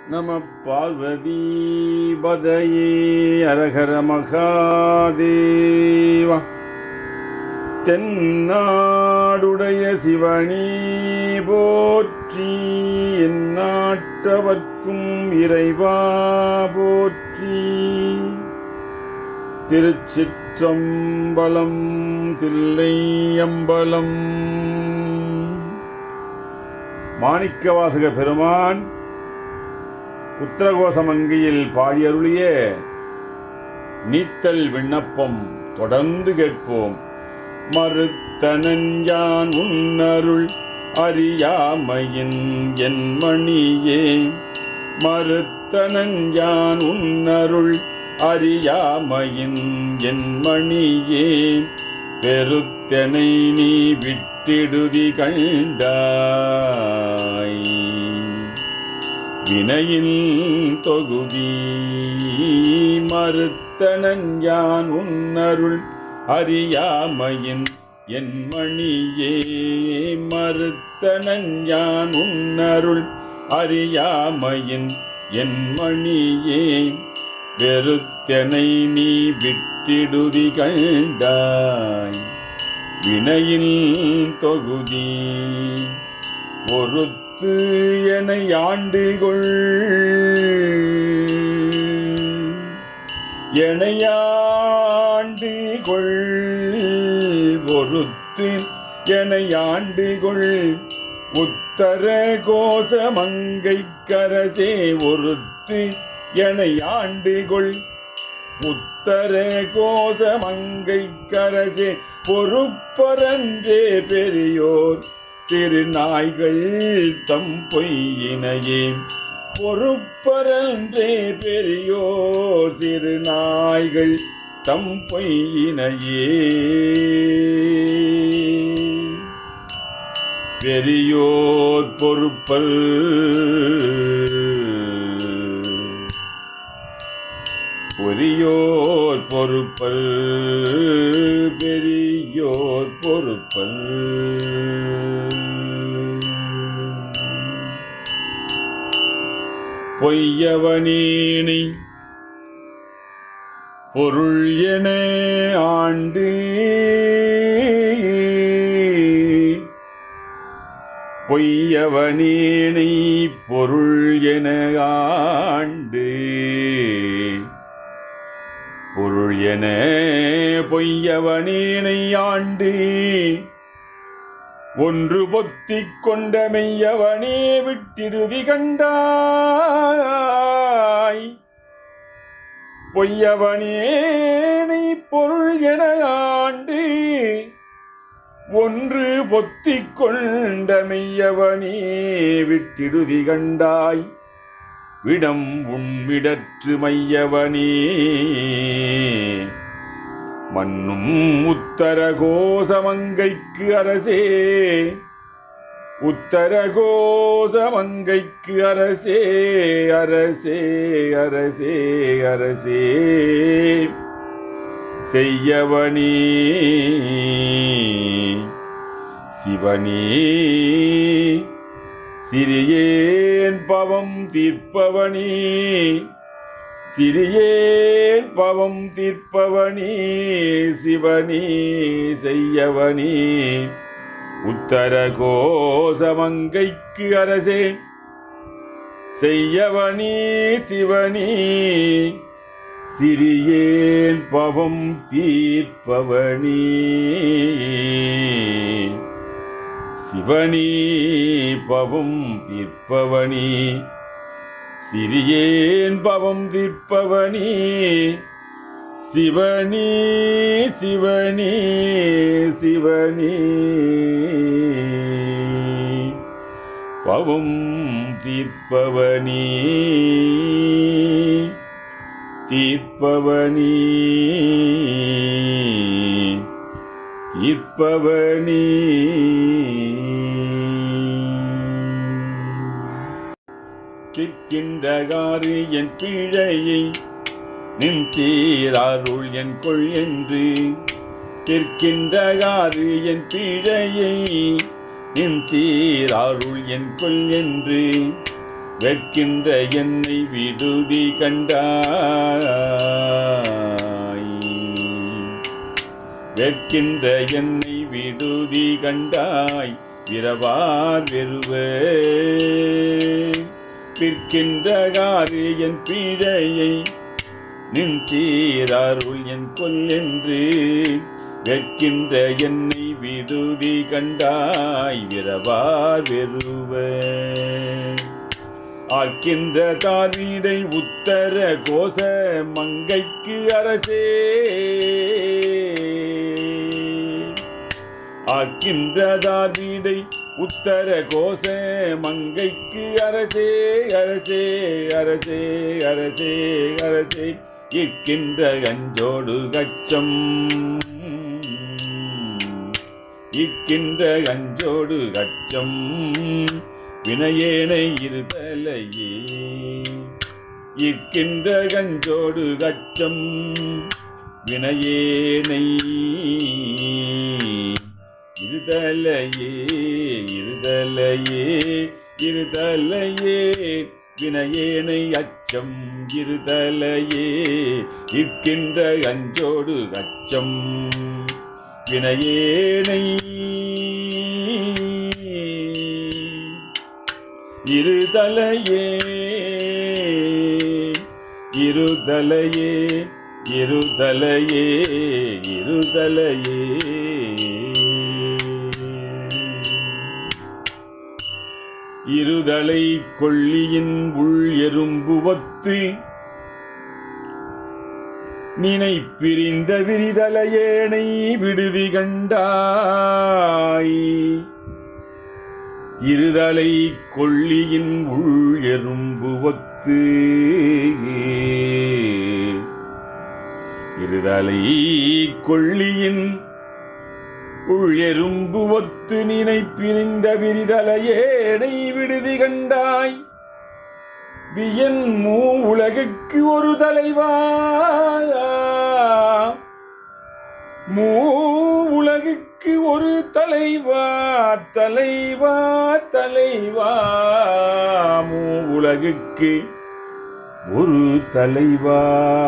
நம பார்வதி பதையே அரகர மகாதேவா தென்னாடுடைய சிவனே போற்றி எந்நாட்டவர்க்கும் இறைவா போற்றி திருச்சிற்றம்பலம் தில்லையம்பலம் மாணிக்கவாசக பெருமான் உத்தரகோசமங்கியில் பாடியருளிய நீத்தல் விண்ணப்பம் தொடர்ந்து கேட்போம் மறுத்தனஞ்சான் உன்னருள் அறியாமையின் என் மணியே மறுத்தனஞ்சான் உன்னருள் அறியாமையின் என் மணியே பெருத்தனை நீ விட்டிடுதி கண்டாய் வினையில் தொகுதி மறுத்தனஞ்சான் உன்னருள் அறியாமையின் என் மணியே மறுத்தனஞ்சான் உன்னருள் அறியாமையின் என் மணியே வெறுத்தனை நீ விட்டிடுதி கண்டாய் வினையில் தொகுதி ஒருத்து என ஆண்டுகொள் எனையாண்டுகொள் ஒருத்து என ஆண்டுகொள் உத்தர கோசமங்கை கரசே ஒருத்து என ஆண்டுகொள் உத்தர கோசமங்கை கரசே பொறுப்பரன்றே பெரியோர் திருநாய்கள் தம் பொய்யினையே பொறுப்பரன்றே பெரியோர் திருநாய்கள் தம் பொய்யினையே பெரியோர் பொறுப்பல் பொரியோர் பொறுப்பல் பெரியோர் பொறுப்பல் பொய்யவனேனை பொருள் என ஆண்டு பொய்யவனேனை பொருள் என ஆண்டு பொருள் என பொய்யவனேனை ஆண்டு ஒன்று பொத்திக் கொண்ட மெய்யவனே விட்டிருதி கண்டாய் பொய்யவனேனை பொருள் என ஆண்டு ஒன்று பொத்திக் கொண்ட மெய்யவனே விட்டிடுதி கண்டாய் விடம் உண்மிடற்று மையவனே மன்னும் உத்தர கோசமங்கைக்கு அரசே உத்தர கோசமங்கைக்கு அரசே அரசே அரசே அரசே செய்யவனே சிவனே சிறியேன் பவம் தீர்ப்பவனே சிறியேன் பவம் தீர்ப்பவனே சிவனே செய்யவனே உத்தர கோசமங்கைக்கு அரசே செய்யவனே சிவனே சிறியேன் பவம் தீர்ப்பவனே சிவனே பவம் தீர்ப்பவனே சிறியேன் பவம் தீர்ப்பவனே சிவனே சிவனே சிவனே பவம் தீர்ப்பவனே தீர்ப்பவனே தீர்ப்பவனே திக்கின்றகாறு என் பிழையை நின் சீராருள் என் கொள் என்று திற்கின்றகாறு என் பிழையை நின் சீராருள் என் கொல் என்று வெட்கின்ற என்னை விடுதி கண்டாய் வெட்கின்ற என்னை விடுதி கண்டாய் விரவார் வெறுவ பிற்கின்ற காரு என் பிழையை நின் தீரருள் என் கொல் என்று வெட்கின்ற என்னை விடுதி கண்டாய் விரவார் வெறுவ ஆக்கின்ற தாவீடை உத்தர கோச மங்கைக்கு அரசே ஆக்கின்ற தாவீடை உத்தர கோச மங்கைக்கு அரசே அரசே அரசே அரசே அரசே இக்கின்ற அஞ்சோடு கச்சம் இக்கின்ற அஞ்சோடு கச்சம் வினையேனை இருதலையே இக்கின்ற கஞ்சோடு கச்சம் வினையேனை இருதலையே இருதலையே இருதலையே வினையேனை அச்சம் இருதலையே இக்கின்ற அஞ்சோடு அச்சம் வினையேனை இருதலையே இருதலையே இருதலையே இருதலையே இருதலை கொள்ளியின் உள் எறும்பு ஒத்து நினை பிரிந்த விரிதலையேனை விடுதி கண்டாய் இருதலை கொள்ளியின் உள் எறும்பு ஒத்து இருதலை கொள்ளியின் உள் எறும்பு ஒத்து நினை பிரிந்த விரிதலையேனை விடுதி கண்டாய் வியன் மூ உலகுக்கு ஒரு தலைவா மூ உலகுக்கு ஒரு தலைவா தலைவா தலைவா மூ உலகுக்கு ஒரு தலைவா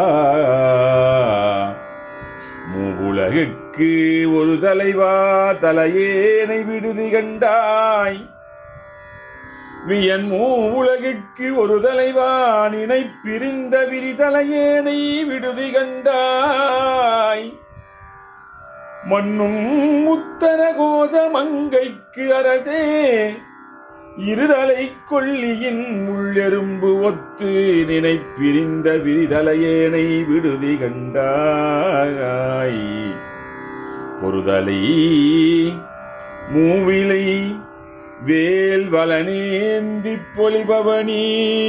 மூ உலகுக்கு ஒரு தலைவா தலையேனை விடுதி கண்டாய் வியன் மூ உலகுக்கு ஒரு தலைவா நினை பிரிந்த விரிதலையேனை விடுதி கண்டாய் மண்ணும் உத்தர கோச மங்கைக்கு அரசே இருதலை கொள்ளியின் முள்ளெரும்பு ஒத்து நினை பிரிந்த விரிதலையேனை விடுதி கண்டாய் பொறுதலை மூவிலை வேல் வலனேந்தி பொலிபவனி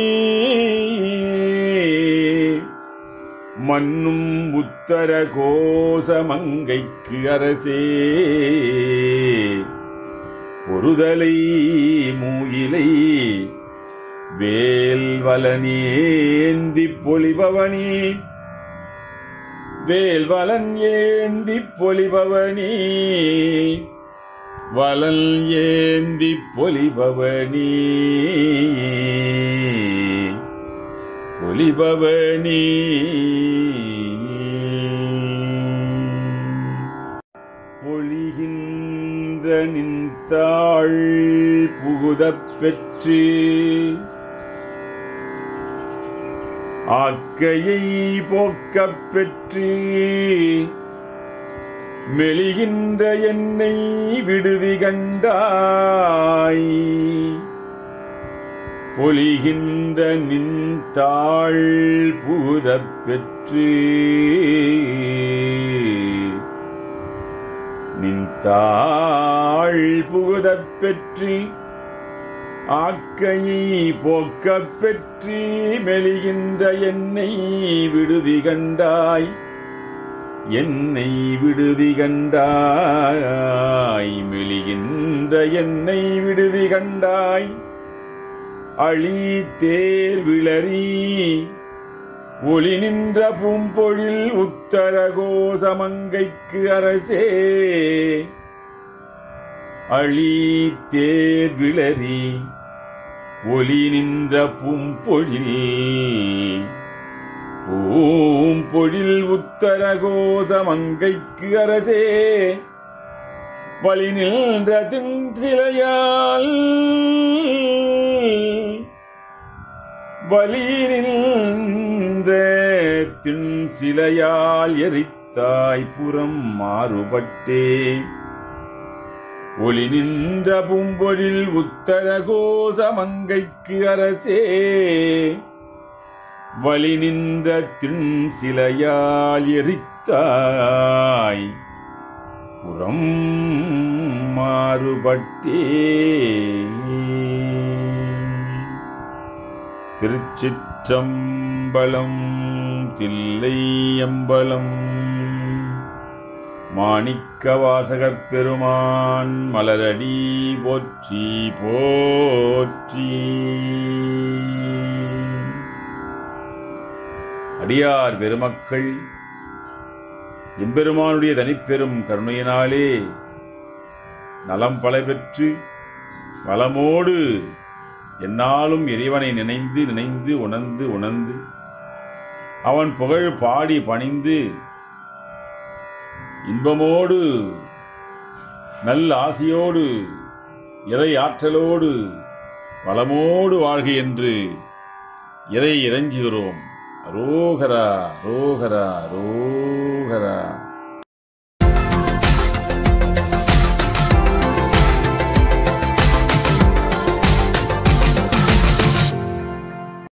மண்ணும் உத்தர கோசமங்கைக்கு அரசே பொறுதலை மூயிலை வேல் வலனேந்தி பொலிபவனி வேல் வலன் ஏந்தி பொலிபவனி வலல் ஏந்தி பொலிபவனி பொலிபவனி பொழிகின்ற நின்றாள் புகுதப் பெற்று ஆக்கையை போக்கப் பெற்று மெலிகின்ற என்னை விடுதி கண்டாய் பொலிகின்ற நின் தாழ் புகுதப் பெற்று நின் தாழ் புகுதப் பெற்று ஆக்கையை போக்கப் பெற்று மெலிகின்ற என்னை விடுதி கண்டாய் என்னை விடுதி கண்டாய் மெலிகின்ற என்னை விடுதி கண்டாய் அழி தேர் விளரி ஒளி நின்ற பூம்பொழில் உத்தர கோசமங்கைக்கு அரசே அழி தேர் விளரி ஒலி நின்ற பூம்பொழில் பூம்பொழில் உத்தரகோத மங்கைக்கு அரசே வழி நின்ற திண்சிலையால் வலி நின்ற திண்சிலையால் எரித்தாய் புறம் மாறுபட்டே ஒளி நின்ற பூம்பொழில் உத்தரகோச மங்கைக்கு அரசே வழி நின்ற திண் சிலையால் எரித்தாய் புறம் மாறுபட்டே திருச்சிற்றம்பலம் தில்லையம்பலம் மாணிக்க வாசகப் பெருமான் மலரடி போற்றி போற்றி அடியார் பெருமக்கள் எம்பெருமானுடைய தனிப்பெரும் கருணையினாலே நலம் பல பெற்று வளமோடு என்னாலும் இறைவனை நினைந்து நினைந்து உணர்ந்து உணர்ந்து அவன் புகழ் பாடி பணிந்து இன்பமோடு நல் ஆசியோடு இறை ஆற்றலோடு வளமோடு வாழ்க என்று இறை இறைஞ்சுகிறோம் ரோகரா ரோகரா ரோகரா